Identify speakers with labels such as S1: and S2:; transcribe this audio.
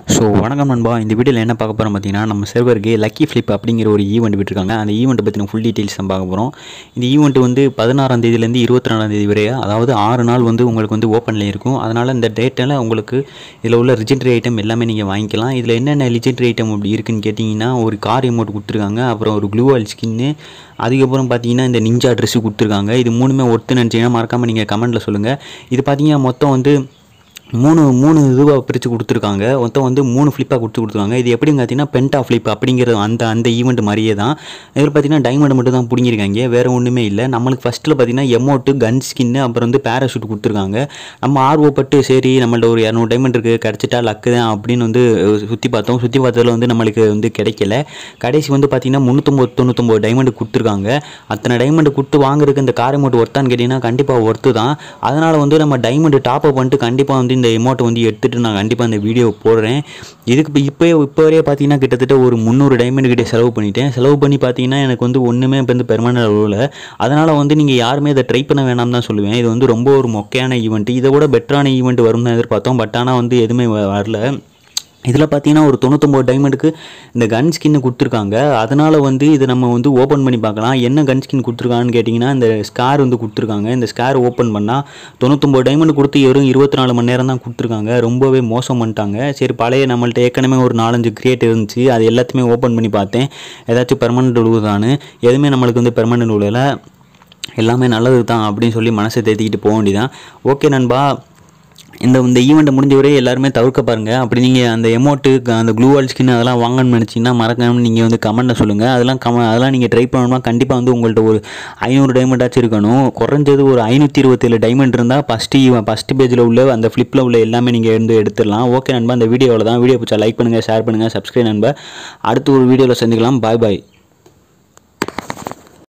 S1: so வணக்கம் நண்பா இந்த வீடியோவில் என்ன பார்க்க போகிறோம் பார்த்தீங்கன்னா நம்ம சர்வருக்கு லக்கி ஃப்ளிப் அப்படிங்கிற ஒரு ஈவெண்ட் விட்டுருக்காங்க அந்த ஈவெண்ட்டை பற்றின ஃபுல் டீட்டெயில்ஸ் தான் பார்க்க போகிறோம் இந்த ஈவெண்ட் வந்து பதினாறாம் தேதியிலேருந்து இருபத்தி நாலாம் தேதி வரை அதாவது ஆறு நாள் வந்து உங்களுக்கு வந்து ஓப்பனில் இருக்கும் அதனால் இந்த டேட்டில் உங்களுக்கு இதில் உள்ள ரிஜென்ட்ரி ஐட்டம் எல்லாமே நீங்கள் வாங்கிக்கலாம் இதில் என்னென்ன ரிஜென்ட்ரி ஐட்டம் அப்படி இருக்குன்னு கேட்டிங்கன்னா ஒரு கார் எமௌண்ட் கொடுத்துருக்காங்க அப்புறம் ஒரு க்ளூவால் ஸ்கின்னு அதுக்கப்புறம் பார்த்தீங்கன்னா இந்த நிஞ்சா ட்ரெஸ்ஸு கொடுத்துருக்காங்க இது மூணுமே ஒர்த்து நினச்சிங்கன்னா மறக்காமல் நீங்கள் கமெண்ட்டில் சொல்லுங்கள் இது பார்த்தீங்கன்னா மொத்தம் வந்து மூணு மூணு இதுவாக பிரித்து கொடுத்துருக்காங்க மொத்தம் வந்து மூணு ஃப்ளிப்பாக கொடுத்து கொடுத்துருக்காங்க இது எப்படின்னு பார்த்தீங்கன்னா பென்டா ஃப்ளிப் அப்படிங்கிற அந்த அந்த ஈவெண்ட் மாதிரியே தான் இதில் பார்த்தீங்கன்னா டைமண்ட் மட்டும் தான் பிடிங்கிருக்காங்க வேறு ஒன்றுமே இல்லை நம்மளுக்கு ஃபஸ்ட்டில் பார்த்தீங்கன்னா எமௌண்ட்டு கன் ஸ்கின்னு அப்புறம் வந்து பேராஷூட் கொடுத்துருக்காங்க நம்ம ஆர்வப்பட்டு சரி நம்மள்ட்ட ஒரு இரநூறு டைமண்ட் இருக்குது கிடச்சிட்டா லக்கு தான் அப்படின்னு வந்து சுற்றி பார்த்தோம் சுற்றி பார்த்ததில் வந்து நம்மளுக்கு வந்து கிடைக்கல கடைசி வந்து பார்த்தீங்கன்னா முந்நூற்றம்பது தொண்ணூத்தொம்பது டைமண்ட் கொடுத்துருக்காங்க அத்தனை டைமண்ட் கொடுத்து வாங்குறதுக்கு இந்த கார் அமௌண்ட் ஒர்த்தான்னு கேட்டிங்கன்னா கண்டிப்பாக ஒர்த்து தான் அதனால் வந்து நம்ம டைமண்ட் டாப் அப் பண்ணிட்டு கண்டிப்பாக வந்து இந்த அமௌண்ட்டை வந்து எடுத்துகிட்டு நான் கண்டிப்பாக இந்த வீடியோ போடுறேன் இதுக்கு இப்போ இப்போ இப்போ வரையே பார்த்தீங்கன்னா கிட்டத்தட்ட ஒரு முந்நூறு டைமண்ட் கிட்டே செலவு பண்ணிட்டேன் செலவு பண்ணி பார்த்தீங்கன்னா எனக்கு வந்து ஒன்றுமே இப்போ வந்து பெர்மனன்ட் அளவில் அதனால் வந்து நீங்கள் யாருமே இதை ட்ரை பண்ண வேணாம் தான் சொல்லுவேன் இது வந்து ரொம்ப ஒரு மொக்கையான ஈவெண்ட் இதை விட பெட்டரான ஈவெண்ட் வரும்னு எதிர்பார்த்தோம் பட் ஆனால் வந்து எதுவுமே வ- வரல இதில் பார்த்தீங்கன்னா ஒரு தொண்ணூத்தொம்பது டைமண்டுக்கு இந்த கன் ஸ்கின்னு கொடுத்துருக்காங்க அதனால் வந்து இது நம்ம வந்து ஓப்பன் பண்ணி பார்க்கலாம் என்ன கன் ஸ்கின் கொடுத்துருக்காங்கன்னு கேட்டிங்கன்னா இந்த ஸ்கார் வந்து கொடுத்துருக்காங்க இந்த ஸ்கார் ஓப்பன் பண்ணால் தொண்ணூத்தொம்பது டைமண்ட் கொடுத்து வெறும் இருபத்தி நாலு மணி நேரம் தான் கொடுத்துருக்காங்க ரொம்பவே மோசம் பண்ணிட்டாங்க சரி பழைய நம்மள்ட்ட ஏற்கனவே ஒரு நாலஞ்சு கிரியேட் இருந்துச்சு அது எல்லாத்தையுமே ஓப்பன் பண்ணி பார்த்தேன் ஏதாச்சும் பெர்மனண்ட் உழுவுதான்னு எதுவுமே நம்மளுக்கு வந்து பெர்மனண்ட் உழுவலை எல்லாமே நல்லது தான் அப்படின்னு சொல்லி மனசை தேத்திக்கிட்டு போக வேண்டியதான் ஓகே நண்பா இந்த இந்த ஈவெண்ட்டை முடிஞ்ச வரை எல்லாருமே தவிர்க்க பாருங்கள் அப்படி நீங்கள் அந்த எமௌண்ட்டு அந்த க்ளூ வால் ஸ்கின் அதெல்லாம் வாங்கணும்னு நினச்சிங்கன்னா மறக்காம நீங்கள் வந்து கமெண்ட்டில் சொல்லுங்கள் அதெல்லாம் கம அதெல்லாம் நீங்கள் ட்ரை பண்ணணும்னா கண்டிப்பாக வந்து உங்கள்கிட்ட ஒரு ஐநூறு டைமண்டாச்சும் இருக்கணும் குறைஞ்சது ஒரு ஐநூற்றி இருபத்தேழு டைமண்ட் இருந்தால் ஃபஸ்ட்டு ஃபஸ்ட்டு பேஜில் உள்ள அந்த ஃப்ளிப்பில் உள்ள எல்லாமே நீங்கள் வந்து எடுத்துடலாம் ஓகே நண்பா இந்த வீடியோவில் தான் வீடியோ பிடிச்சா லைக் பண்ணுங்கள் ஷேர் பண்ணுங்கள் சப்ஸ்கிரைப் நண்பா அடுத்து ஒரு வீடியோவில் சந்திக்கலாம் பாய் பாய்